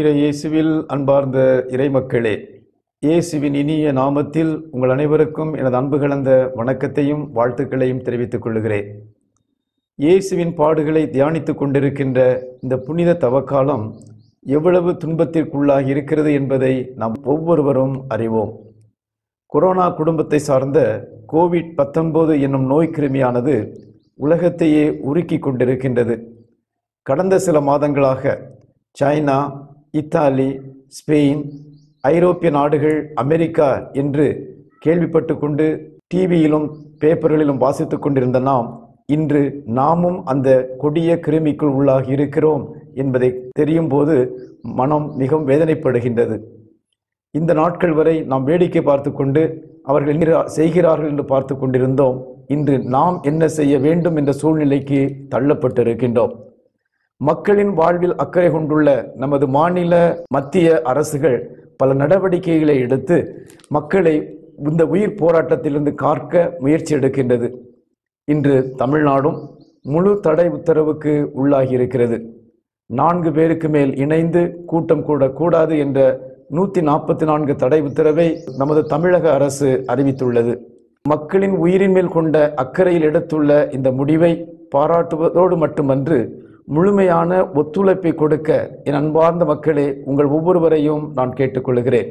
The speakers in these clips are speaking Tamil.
இறை இயேசுவில் அன்பார்ந்த இறைமக்களே இயேசுவின் இனிய நாமத்தில் உங்கள் அனைவருக்கும் எனது அன்பு கலந்த வணக்கத்தையும் வாழ்த்துக்களையும் தெரிவித்துக் கொள்கிறேன் இயேசுவின் பாடுகளை தியானித்துக் கொண்டிருக்கின்ற இந்த புனித தவக்காலம் எவ்வளவு துன்பத்திற்குள்ளாகி இருக்கிறது என்பதை நாம் ஒவ்வொருவரும் அறிவோம் கொரோனா குடும்பத்தை சார்ந்த கோவிட் பத்தொன்பது என்னும் நோய் கிருமியானது உலகத்தையே உருக்கி கொண்டிருக்கின்றது கடந்த சில மாதங்களாக சைனா இத்தாலி ஸ்பெயின் ஐரோப்பிய நாடுகள் அமெரிக்கா என்று கேள்விப்பட்டு கொண்டு டிவியிலும் பேப்பர்களிலும் வாசித்துக் கொண்டிருந்த நாம் இன்று நாமும் அந்த கொடிய கிருமிக்குள் உள்ளாகி இருக்கிறோம் என்பதை தெரியும் போது மனம் மிகவும் வேதனைப்படுகின்றது இந்த நாட்கள் வரை நாம் வேடிக்கை பார்த்து கொண்டு அவர்கள் என்ன செய்கிறார்கள் என்று பார்த்து கொண்டிருந்தோம் இன்று நாம் என்ன செய்ய வேண்டும் என்ற சூழ்நிலைக்கு தள்ளப்பட்டிருக்கின்றோம் மக்களின் வாழ்வில் அக்கறை கொண்டுள்ள நமது மாநில மத்திய அரசுகள் பல நடவடிக்கைகளை எடுத்து மக்களை இந்த உயிர் போராட்டத்திலிருந்து காக்க முயற்சி எடுக்கின்றது இன்று தமிழ்நாடும் முழு தடை உத்தரவுக்கு உள்ளாகி இருக்கிறது நான்கு பேருக்கு மேல் இணைந்து கூட்டம் கூட கூடாது என்ற நூத்தி நாற்பத்தி நான்கு தடை உத்தரவை நமது தமிழக அரசு அறிவித்துள்ளது மக்களின் உயிரின் மேல் கொண்ட அக்கறையில் எடுத்துள்ள இந்த முடிவை பாராட்டுவதோடு மட்டுமன்று முழுமையான ஒத்துழைப்பை கொடுக்க என் அன்பார்ந்த மக்களே உங்கள் ஒவ்வொருவரையும் நான் கேட்டுக்கொள்கிறேன்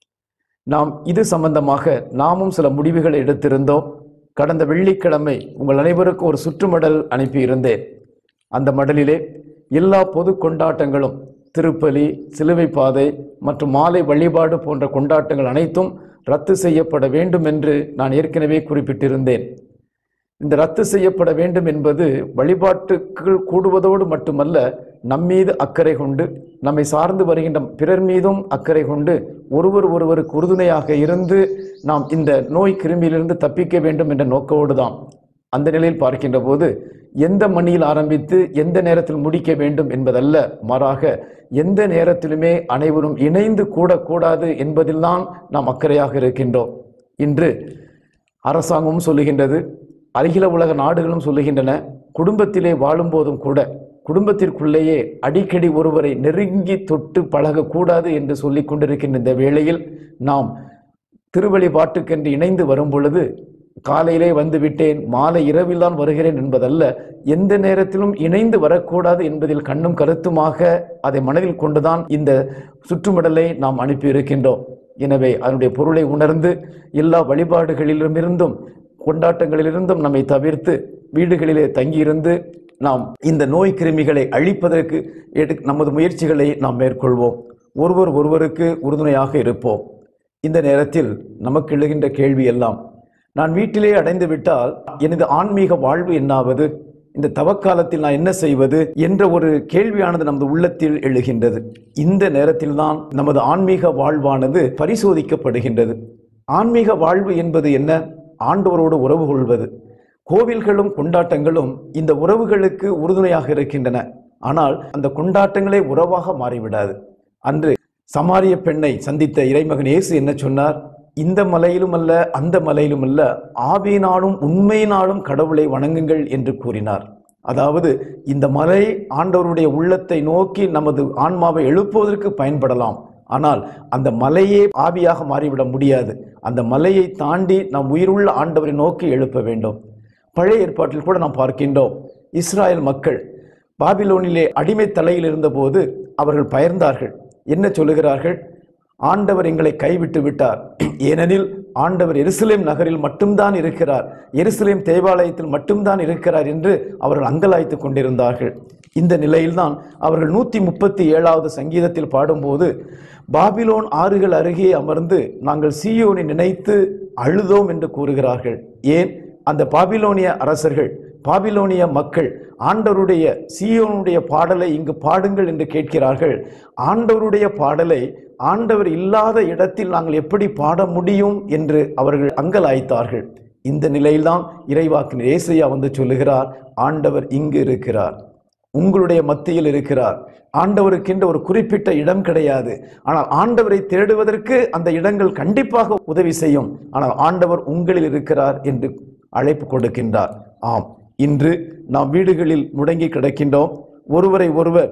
நாம் இது சம்பந்தமாக நாமும் சில முடிவுகளை எடுத்திருந்தோம் கடந்த வெள்ளிக்கிழமை உங்கள் அனைவருக்கும் ஒரு சுற்றுமடல் அனுப்பியிருந்தேன் அந்த மடலிலே எல்லா பொது கொண்டாட்டங்களும் திருப்பலி சிலுவை பாதை மற்றும் மாலை வழிபாடு போன்ற கொண்டாட்டங்கள் அனைத்தும் ரத்து செய்யப்பட வேண்டும் என்று நான் ஏற்கனவே குறிப்பிட்டிருந்தேன் இந்த ரத்து செய்யப்பட வேண்டும் என்பது வழிபாட்டுக்கு கூடுவதோடு மட்டுமல்ல நம்மீது அக்கறை கொண்டு நம்மை சார்ந்து வருகின்ற பிறர் மீதும் அக்கறை கொண்டு ஒருவர் ஒருவருக்கு உறுதுணையாக இருந்து நாம் இந்த நோய் கிருமியிலிருந்து தப்பிக்க வேண்டும் என்ற நோக்கோடு தான் அந்த நிலையில் பார்க்கின்ற போது எந்த மணியில் ஆரம்பித்து எந்த நேரத்தில் முடிக்க வேண்டும் என்பதல்ல மாறாக எந்த நேரத்திலுமே அனைவரும் இணைந்து கூடக்கூடாது என்பதில்தான் நாம் அக்கறையாக இருக்கின்றோம் இன்று அரசாங்கமும் சொல்லுகின்றது அகில உலக நாடுகளும் சொல்லுகின்றன குடும்பத்திலே வாழும்போதும் கூட குடும்பத்திற்குள்ளேயே அடிக்கடி ஒருவரை நெருங்கி தொட்டு பழகக்கூடாது என்று சொல்லிக் கொண்டிருக்கின்ற இந்த வேளையில் நாம் திருவழிபாட்டுக்கென்று இணைந்து வரும் பொழுது காலையிலே வந்து விட்டேன் மாலை இரவில் தான் வருகிறேன் என்பதல்ல எந்த நேரத்திலும் இணைந்து வரக்கூடாது என்பதில் கண்ணும் கருத்துமாக அதை மனதில் கொண்டுதான் இந்த சுற்றுமடலை நாம் அனுப்பி இருக்கின்றோம் எனவே அதனுடைய பொருளை உணர்ந்து எல்லா வழிபாடுகளிலுமிருந்தும் கொண்டாட்டங்களிலிருந்தும் நம்மை தவிர்த்து வீடுகளிலே தங்கியிருந்து நாம் இந்த நோய் கிருமிகளை அழிப்பதற்கு எடு நமது முயற்சிகளை நாம் மேற்கொள்வோம் ஒருவர் ஒருவருக்கு உறுதுணையாக இருப்போம் இந்த நேரத்தில் நமக்கு எழுகின்ற கேள்வி எல்லாம் நான் வீட்டிலே அடைந்து விட்டால் எனது ஆன்மீக வாழ்வு என்னாவது இந்த தவக்காலத்தில் நான் என்ன செய்வது என்ற ஒரு கேள்வியானது நமது உள்ளத்தில் எழுகின்றது இந்த நேரத்தில் தான் நமது ஆன்மீக வாழ்வானது பரிசோதிக்கப்படுகின்றது ஆன்மீக வாழ்வு என்பது என்ன ஆண்டவரோடு உறவு கொள்வது கோவில்களும் கொண்டாட்டங்களும் இந்த உறவுகளுக்கு உறுதுணையாக இருக்கின்றன ஆனால் அந்த கொண்டாட்டங்களே உறவாக மாறிவிடாது அன்று சமாரிய பெண்ணை சந்தித்த இறைமகன் இயேசு என்ன சொன்னார் இந்த மலையிலும் அல்ல அந்த மலையிலும் அல்ல ஆவியினாலும் உண்மையினாலும் கடவுளை வணங்குங்கள் என்று கூறினார் அதாவது இந்த மலை ஆண்டவருடைய உள்ளத்தை நோக்கி நமது ஆன்மாவை எழுப்புவதற்கு பயன்படலாம் ஆனால் அந்த மலையே ஆவியாக மாறிவிட முடியாது அந்த மலையை தாண்டி நாம் உயிருள்ள ஆண்டவரை நோக்கி எழுப்ப வேண்டும் பழைய ஏற்பாட்டில் கூட நாம் பார்க்கின்றோம் இஸ்ராயல் மக்கள் பாபிலோனிலே அடிமை தலையில் இருந்தபோது அவர்கள் பயர்ந்தார்கள் என்ன சொல்லுகிறார்கள் ஆண்டவர் எங்களை கைவிட்டு விட்டார் ஏனெனில் ஆண்டவர் எருசலேம் நகரில் மட்டும்தான் இருக்கிறார் எருசலேம் தேவாலயத்தில் மட்டும்தான் இருக்கிறார் என்று அவர்கள் அங்கலாய்த்து கொண்டிருந்தார்கள் இந்த நிலையில்தான் அவர்கள் நூத்தி முப்பத்தி ஏழாவது சங்கீதத்தில் பாடும்போது பாபிலோன் ஆறுகள் அருகே அமர்ந்து நாங்கள் சீயோனை நினைத்து அழுதோம் என்று கூறுகிறார்கள் ஏன் அந்த பாபிலோனிய அரசர்கள் பாபிலோனிய மக்கள் ஆண்டவருடைய சீயோனுடைய பாடலை இங்கு பாடுங்கள் என்று கேட்கிறார்கள் ஆண்டவருடைய பாடலை ஆண்டவர் இல்லாத இடத்தில் நாங்கள் எப்படி பாட முடியும் என்று அவர்கள் அங்கலாய்த்தார்கள் இந்த நிலையில்தான் இறைவாக்கின் ஏசையா வந்து சொல்லுகிறார் ஆண்டவர் இங்கு இருக்கிறார் உங்களுடைய மத்தியில் இருக்கிறார் ஆண்டவருக்கென்று ஒரு குறிப்பிட்ட இடம் கிடையாது ஆனால் ஆண்டவரை தேடுவதற்கு அந்த இடங்கள் கண்டிப்பாக உதவி செய்யும் ஆனால் ஆண்டவர் உங்களில் இருக்கிறார் என்று அழைப்பு கொடுக்கின்றார் ஆம் இன்று நாம் வீடுகளில் முடங்கி கிடக்கின்றோம் ஒருவரை ஒருவர்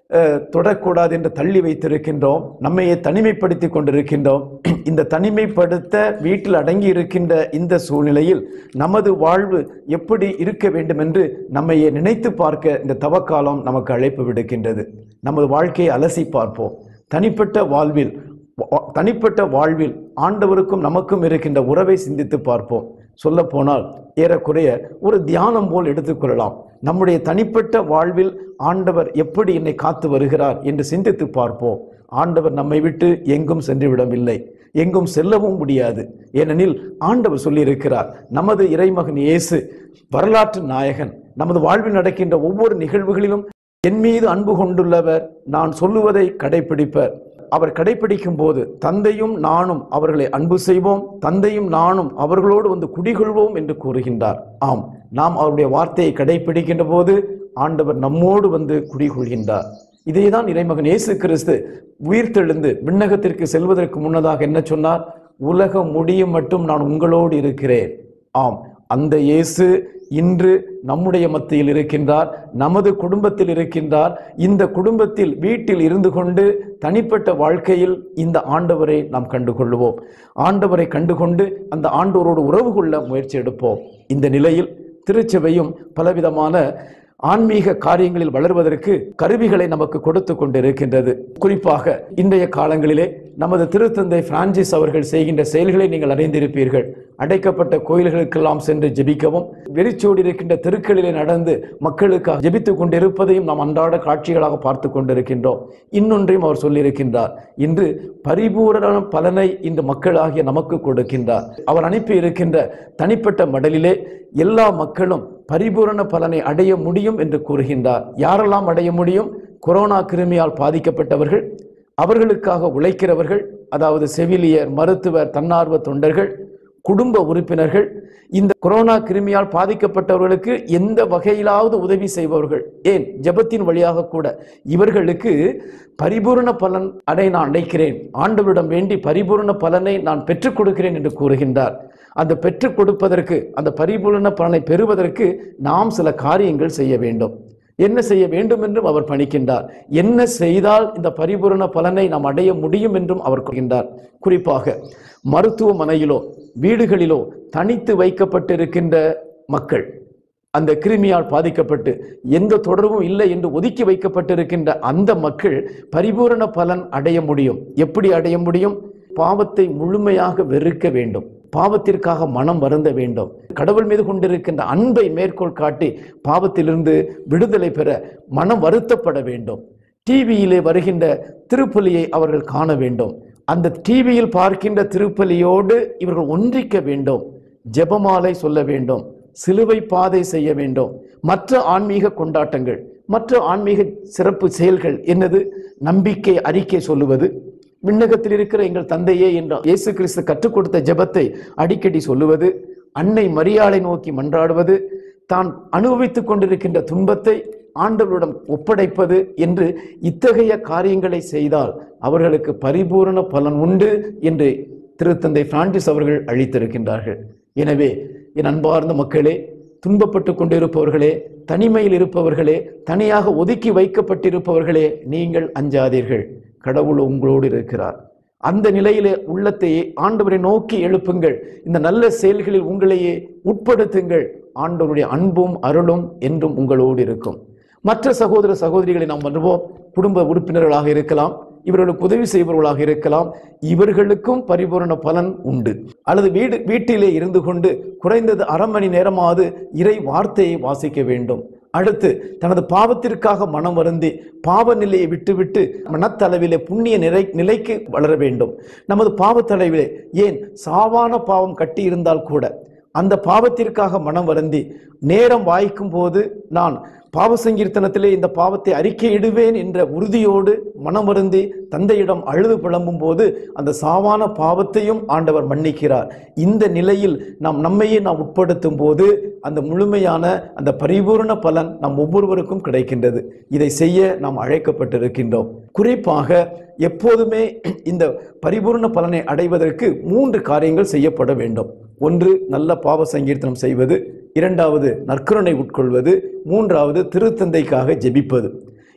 அஹ், தொடக்கூடாது என்று தள்ளி வைத்திருக்கின்றோம் நம்மையே தனிமைப்படுத்தி கொண்டிருக்கின்றோம் இந்த தனிமைப்படுத்த வீட்டில் அடங்கி இருக்கின்ற இந்த சூழ்நிலையில் நமது வாழ்வு எப்படி இருக்க வேண்டும் என்று நம்மையே நினைத்து பார்க்க இந்த தவக்காலம் நமக்கு அழைப்பு விடுக்கின்றது நமது வாழ்க்கையை அலசி பார்ப்போம் தனிப்பட்ட வாழ்வில் வா- தனிப்பட்ட வாழ்வில் ஆண்டவருக்கும் நமக்கும் இருக்கின்ற உறவை சிந்தித்து பார்ப்போம் சொல்ல போனால் ஏறக்குறைய ஒரு தியானம் போல் எடுத்துக்கொள்ளலாம் நம்முடைய தனிப்பட்ட வாழ்வில் ஆண்டவர் எப்படி என்னை காத்து வருகிறார் என்று சிந்தித்து பார்ப்போம் ஆண்டவர் நம்மை விட்டு எங்கும் சென்று விடவில்லை எங்கும் செல்லவும் முடியாது ஏனெனில் ஆண்டவர் சொல்லியிருக்கிறார் நமது இறைமகன் இயேசு வரலாற்று நாயகன் நமது வாழ்வில் நடக்கின்ற ஒவ்வொரு நிகழ்வுகளிலும் என் மீது அன்பு கொண்டுள்ளவர் நான் சொல்லுவதை கடைபிடிப்பர் அவர் கடைபிடிக்கும் போது தந்தையும் நானும் அவர்களை அன்பு செய்வோம் தந்தையும் நானும் அவர்களோடு வந்து குடிகொள்வோம் என்று கூறுகின்றார் ஆம் நாம் அவருடைய வார்த்தையை கடைபிடிக்கின்ற போது ஆண்டவர் நம்மோடு வந்து குடிகொள்கின்றார் இதேதான் இறைமகன் இயேசு கிறிஸ்து உயிர்த்தெழுந்து விண்ணகத்திற்கு செல்வதற்கு முன்னதாக என்ன சொன்னார் உலகம் முடியும் மட்டும் நான் உங்களோடு இருக்கிறேன் ஆம் அந்த இயேசு இன்று நம்முடைய மத்தியில் இருக்கின்றார் நமது குடும்பத்தில் இருக்கின்றார் இந்த குடும்பத்தில் வீட்டில் இருந்து கொண்டு தனிப்பட்ட வாழ்க்கையில் இந்த ஆண்டவரை நாம் கண்டுகொள்ளுவோம் ஆண்டவரை கண்டுகொண்டு அந்த ஆண்டவரோடு உறவு கொள்ள முயற்சி எடுப்போம் இந்த நிலையில் திருச்சபையும் பலவிதமான ஆன்மீக காரியங்களில் வளர்வதற்கு கருவிகளை நமக்கு கொடுத்து கொண்டிருக்கின்றது குறிப்பாக இன்றைய காலங்களிலே நமது திருத்தந்தை பிரான்சிஸ் அவர்கள் செய்கின்ற செயல்களை நீங்கள் அறிந்திருப்பீர்கள் அடைக்கப்பட்ட கோயில்களுக்கெல்லாம் சென்று ஜெபிக்கவும் வெறிச்சோடி இருக்கின்ற தெருக்களிலே நடந்து மக்களுக்காக ஜெபித்துக் கொண்டிருப்பதையும் நாம் அன்றாட காட்சிகளாக பார்த்து கொண்டிருக்கின்றோம் இன்னொன்றையும் அவர் சொல்லியிருக்கின்றார் இன்று பரிபூரண பலனை இன்று மக்களாகிய நமக்கு கொடுக்கின்றார் அவர் அனுப்பி இருக்கின்ற தனிப்பட்ட மடலிலே எல்லா மக்களும் பரிபூரண பலனை அடைய முடியும் என்று கூறுகின்றார் யாரெல்லாம் அடைய முடியும் கொரோனா கிருமியால் பாதிக்கப்பட்டவர்கள் அவர்களுக்காக உழைக்கிறவர்கள் அதாவது செவிலியர் மருத்துவர் தன்னார்வ தொண்டர்கள் குடும்ப உறுப்பினர்கள் இந்த கொரோனா கிருமியால் பாதிக்கப்பட்டவர்களுக்கு எந்த வகையிலாவது உதவி செய்பவர்கள் ஏன் ஜெபத்தின் வழியாக கூட இவர்களுக்கு பரிபூரண பலன் அடை நான் அடைக்கிறேன் ஆண்டவரிடம் வேண்டி பரிபூரண பலனை நான் பெற்றுக் கொடுக்கிறேன் என்று கூறுகின்றார் அந்த பெற்றுக் கொடுப்பதற்கு அந்த பரிபூரண பலனை பெறுவதற்கு நாம் சில காரியங்கள் செய்ய வேண்டும் என்ன செய்ய வேண்டும் என்றும் அவர் பணிக்கின்றார் என்ன செய்தால் இந்த பரிபூரண பலனை நாம் அடைய முடியும் என்றும் அவர் கூறுகின்றார் குறிப்பாக மருத்துவமனையிலோ வீடுகளிலோ தனித்து வைக்கப்பட்டிருக்கின்ற மக்கள் அந்த கிருமியால் பாதிக்கப்பட்டு எந்த தொடர்பும் இல்லை என்று ஒதுக்கி வைக்கப்பட்டிருக்கின்ற அந்த மக்கள் பரிபூரண பலன் அடைய முடியும் எப்படி அடைய முடியும் பாவத்தை முழுமையாக வெறுக்க வேண்டும் பாவத்திற்காக மனம் வருந்த வேண்டும் கடவுள் மீது கொண்டிருக்கின்ற அன்பை மேற்கோள் காட்டி பாவத்திலிருந்து விடுதலை பெற மனம் வருத்தப்பட வேண்டும் டிவியிலே வருகின்ற திருப்பலியை அவர்கள் காண வேண்டும் அந்த டிவியில் பார்க்கின்ற திருப்பலியோடு இவர்கள் ஒன்றிக்க வேண்டும் ஜெபமாலை சொல்ல வேண்டும் சிலுவை பாதை செய்ய வேண்டும் மற்ற ஆன்மீக கொண்டாட்டங்கள் மற்ற ஆன்மீக சிறப்பு செயல்கள் என்னது நம்பிக்கை அறிக்கை சொல்லுவது விண்ணகத்தில் இருக்கிற எங்கள் தந்தையே என்ற இயேசு கிறிஸ்து கற்றுக் கொடுத்த ஜெபத்தை அடிக்கடி சொல்லுவது அன்னை மரியாளை நோக்கி மன்றாடுவது தான் அனுபவித்துக் கொண்டிருக்கின்ற துன்பத்தை ஆண்டவரிடம் ஒப்படைப்பது என்று இத்தகைய காரியங்களை செய்தால் அவர்களுக்கு பரிபூரண பலன் உண்டு என்று திருத்தந்தை பிரான்சிஸ் அவர்கள் அளித்திருக்கின்றார்கள் எனவே என் அன்பார்ந்த மக்களே துன்பப்பட்டு கொண்டிருப்பவர்களே தனிமையில் இருப்பவர்களே தனியாக ஒதுக்கி வைக்கப்பட்டிருப்பவர்களே நீங்கள் அஞ்சாதீர்கள் கடவுள் உங்களோடு இருக்கிறார் அந்த நிலையிலே உள்ளத்தை ஆண்டவரை நோக்கி எழுப்புங்கள் இந்த நல்ல செயல்களில் உங்களையே உட்படுத்துங்கள் ஆண்டவருடைய அன்பும் அருளும் என்றும் உங்களோடு இருக்கும் மற்ற சகோதர சகோதரிகளை நாம் வருவோம் குடும்ப உறுப்பினர்களாக இருக்கலாம் இவர்களுக்கு உதவி செய்பவர்களாக இருக்கலாம் இவர்களுக்கும் பரிபூரண பலன் உண்டு அல்லது வீடு வீட்டிலே இருந்து கொண்டு குறைந்தது அரை மணி நேரமாவது இறை வார்த்தையை வாசிக்க வேண்டும் அடுத்து தனது பாவத்திற்காக மனம் வருந்தி பாவ நிலையை விட்டுவிட்டு மனத்தளவிலே புண்ணிய நிலை நிலைக்கு வளர வேண்டும் நமது பாவத்தளவிலே ஏன் சாவான பாவம் கட்டி இருந்தால் கூட அந்த பாவத்திற்காக மனம் வருந்தி நேரம் வாய்க்கும் போது நான் பாவ சங்கீர்த்தனத்திலே இந்த பாவத்தை அறிக்கையிடுவேன் என்ற உறுதியோடு மனமருந்தி தந்தையிடம் அழுது புலம்பும் போது அந்த சாவான பாவத்தையும் ஆண்டவர் மன்னிக்கிறார் இந்த நிலையில் நாம் நம்மையே நாம் உட்படுத்தும் போது அந்த முழுமையான அந்த பரிபூர்ண பலன் நம் ஒவ்வொருவருக்கும் கிடைக்கின்றது இதை செய்ய நாம் அழைக்கப்பட்டிருக்கின்றோம் குறிப்பாக எப்போதுமே இந்த பரிபூர்ண பலனை அடைவதற்கு மூன்று காரியங்கள் செய்யப்பட வேண்டும் ஒன்று நல்ல பாவ சங்கீர்த்தனம் செய்வது இரண்டாவது நற்கருணை உட்கொள்வது மூன்றாவது திருத்தந்தைக்காக ஜெபிப்பது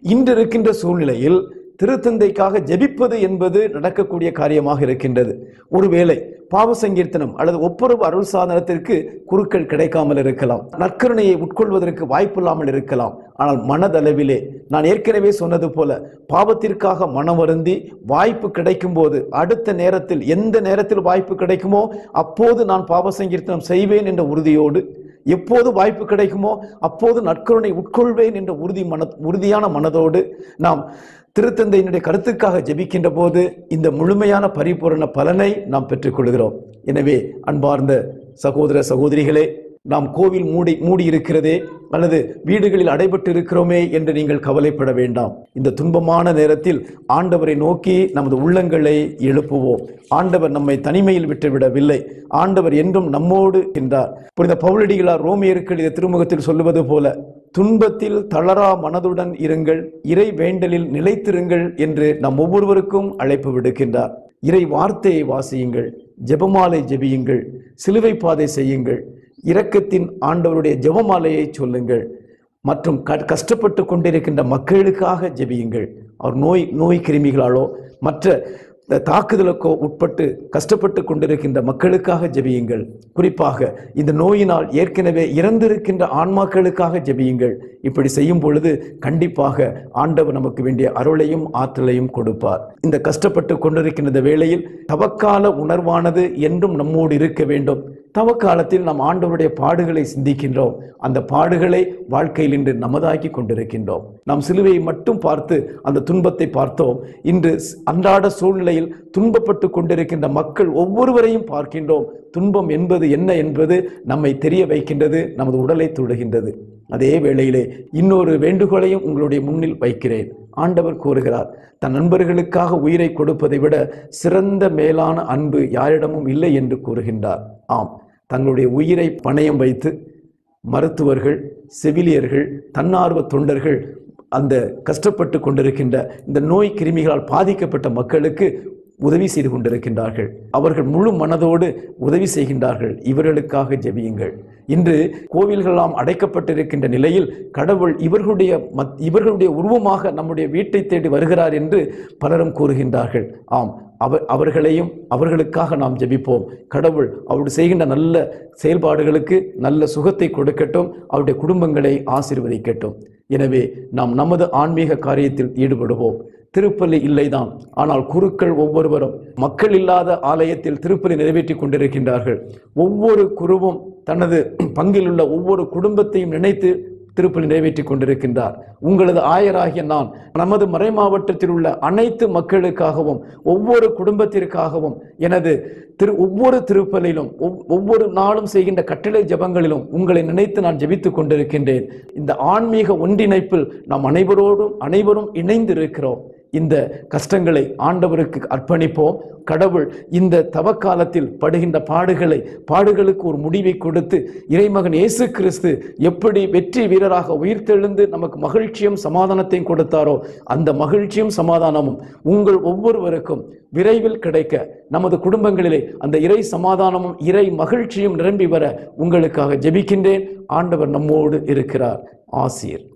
இன்று இருக்கின்ற சூழ்நிலையில் திருத்தந்தைக்காக ஜெபிப்பது என்பது நடக்கக்கூடிய காரியமாக இருக்கின்றது ஒருவேளை பாவ சங்கீர்த்தனம் அல்லது ஒப்புரவு அருள் சாதனத்திற்கு குருக்கள் கிடைக்காமல் இருக்கலாம் நற்கருணையை உட்கொள்வதற்கு வாய்ப்பில்லாமல் இருக்கலாம் ஆனால் மனதளவிலே நான் ஏற்கனவே சொன்னது போல பாவத்திற்காக மனம் வருந்தி வாய்ப்பு கிடைக்கும் போது அடுத்த நேரத்தில் எந்த நேரத்தில் வாய்ப்பு கிடைக்குமோ அப்போது நான் பாவ சங்கீர்த்தனம் செய்வேன் என்ற உறுதியோடு எப்போது வாய்ப்பு கிடைக்குமோ அப்போது நற்கருணை உட்கொள்வேன் என்ற உறுதி மன உறுதியான மனதோடு நாம் திருத்தந்தையினுடைய கருத்துக்காக ஜெபிக்கின்ற போது இந்த முழுமையான பரிபூரண பலனை நாம் பெற்றுக்கொள்கிறோம் எனவே அன்பார்ந்த சகோதர சகோதரிகளே நாம் கோவில் மூடி மூடி இருக்கிறதே அல்லது வீடுகளில் அடைபட்டு இருக்கிறோமே என்று நீங்கள் கவலைப்பட வேண்டாம் இந்த துன்பமான நேரத்தில் ஆண்டவரை நோக்கி நமது உள்ளங்களை எழுப்புவோம் ஆண்டவர் நம்மை தனிமையில் விட்டுவிடவில்லை ஆண்டவர் என்றும் நம்மோடு என்றார் புனித பவுலடிகளார் ரோமியருக்கு இந்த திருமுகத்தில் சொல்லுவது போல துன்பத்தில் தளரா மனதுடன் இருங்கள் இறை வேண்டலில் நிலைத்திருங்கள் என்று நம் ஒவ்வொருவருக்கும் அழைப்பு விடுக்கின்றார் இறை வார்த்தையை வாசியுங்கள் ஜெபமாலை ஜெபியுங்கள் சிலுவை பாதை செய்யுங்கள் இரக்கத்தின் ஆண்டவருடைய ஜெபமாலையை சொல்லுங்கள் மற்றும் க- கஷ்டப்பட்டு கொண்டிருக்கின்ற மக்களுக்காக ஜெபியுங்கள் அவர் நோய் நோய் கிருமிகளாலோ மற்ற தாக்குதலுக்கோ உட்பட்டு கஷ்டப்பட்டு கொண்டிருக்கின்ற மக்களுக்காக ஜெபியுங்கள் குறிப்பாக இந்த நோயினால் ஏற்கனவே இறந்திருக்கின்ற ஆன்மாக்களுக்காக ஜெபியுங்கள் இப்படி செய்யும் பொழுது கண்டிப்பாக ஆண்டவர் நமக்கு வேண்டிய அருளையும் ஆற்றலையும் கொடுப்பார் இந்த கஷ்டப்பட்டு கொண்டிருக்கின்ற இந்த வேளையில் தவக்கால உணர்வானது என்றும் நம்மோடு இருக்க வேண்டும் தவக்காலத்தில் நாம் ஆண்டவருடைய பாடுகளை சிந்திக்கின்றோம் அந்த பாடுகளை வாழ்க்கையில் இன்று நமதாக்கி கொண்டிருக்கின்றோம் நாம் சிலுவையை மட்டும் பார்த்து அந்த துன்பத்தை பார்த்தோம் இன்று ஸ்- அன்றாட சூழ்நிலையில் துன்பப்பட்டு கொண்டிருக்கின்ற மக்கள் ஒவ்வொருவரையும் பார்க்கின்றோம் துன்பம் என்பது என்ன என்பது நம்மை தெரிய வைக்கின்றது நமது உடலை தொடுகின்றது அதே வேளையிலே இன்னொரு வேண்டுகோளையும் உங்களுடைய முன்னில் வைக்கிறேன் ஆண்டவர் கூறுகிறார் தன் நண்பர்களுக்காக உயிரை கொடுப்பதை விட சிறந்த மேலான அன்பு யாரிடமும் இல்லை என்று கூறுகின்றார் ஆம் தங்களுடைய உயிரை பணயம் வைத்து மருத்துவர்கள் செவிலியர்கள் தன்னார்வ தொண்டர்கள் அந்த கஷ்டப்பட்டு கொண்டிருக்கின்ற இந்த நோய் கிருமிகளால் பாதிக்கப்பட்ட மக்களுக்கு உதவி செய்து கொண்டிருக்கின்றார்கள் அவர்கள் முழு மனதோடு உதவி செய்கின்றார்கள் இவர்களுக்காக ஜெபியுங்கள் இன்று கோவில்களெல்லாம் அடைக்கப்பட்டிருக்கின்ற நிலையில் கடவுள் இவர்களுடைய மத்- இவர்களுடைய உருவமாக நம்முடைய வீட்டை தேடி வருகிறார் என்று பலரும் கூறுகின்றார்கள் ஆம் அவர் அவர்களையும் அவர்களுக்காக நாம் ஜெபிப்போம் கடவுள் அவருடைய செய்கின்ற நல்ல செயல்பாடுகளுக்கு நல்ல சுகத்தை கொடுக்கட்டும் அவருடைய குடும்பங்களை ஆசீர்வதிக்கட்டும் எனவே நாம் நமது ஆன்மீக காரியத்தில் ஈடுபடுவோம் திருப்பலி இல்லைதான் ஆனால் குருக்கள் ஒவ்வொருவரும் மக்கள் இல்லாத ஆலயத்தில் திருப்பலி நிறைவேற்றி கொண்டிருக்கின்றார்கள் ஒவ்வொரு குருவும் தனது பங்கில் உள்ள ஒவ்வொரு குடும்பத்தையும் நினைத்து திருப்பலி நிறைவேற்றி கொண்டிருக்கின்றார் உங்களது ஆயராகிய நான் நமது மறை மாவட்டத்தில் உள்ள அனைத்து மக்களுக்காகவும் ஒவ்வொரு குடும்பத்திற்காகவும் எனது திரு ஒவ்வொரு திருப்பலிலும் ஒவ்- ஒவ்வொரு நாளும் செய்கின்ற கட்டளை ஜெபங்களிலும் உங்களை நினைத்து நான் ஜெபித்துக் கொண்டிருக்கின்றேன் இந்த ஆன்மீக ஒன்றிணைப்பில் நாம் அனைவரோடும் அனைவரும் இணைந்து இருக்கிறோம் இந்த கஷ்டங்களை ஆண்டவருக்கு அர்ப்பணிப்போம் கடவுள் இந்த தவக்காலத்தில் படுகின்ற பாடுகளை பாடுகளுக்கு ஒரு முடிவை கொடுத்து இறைமகன் இயேசு கிறிஸ்து எப்படி வெற்றி வீரராக உயிர்த்தெழுந்து நமக்கு மகிழ்ச்சியும் சமாதானத்தையும் கொடுத்தாரோ அந்த மகிழ்ச்சியும் சமாதானமும் உங்கள் ஒவ்வொருவருக்கும் விரைவில் கிடைக்க நமது குடும்பங்களிலே அந்த இறை சமாதானமும் இறை மகிழ்ச்சியும் நிரம்பி வர உங்களுக்காக ஜெபிக்கின்றேன் ஆண்டவர் நம்மோடு இருக்கிறார் ஆசீர்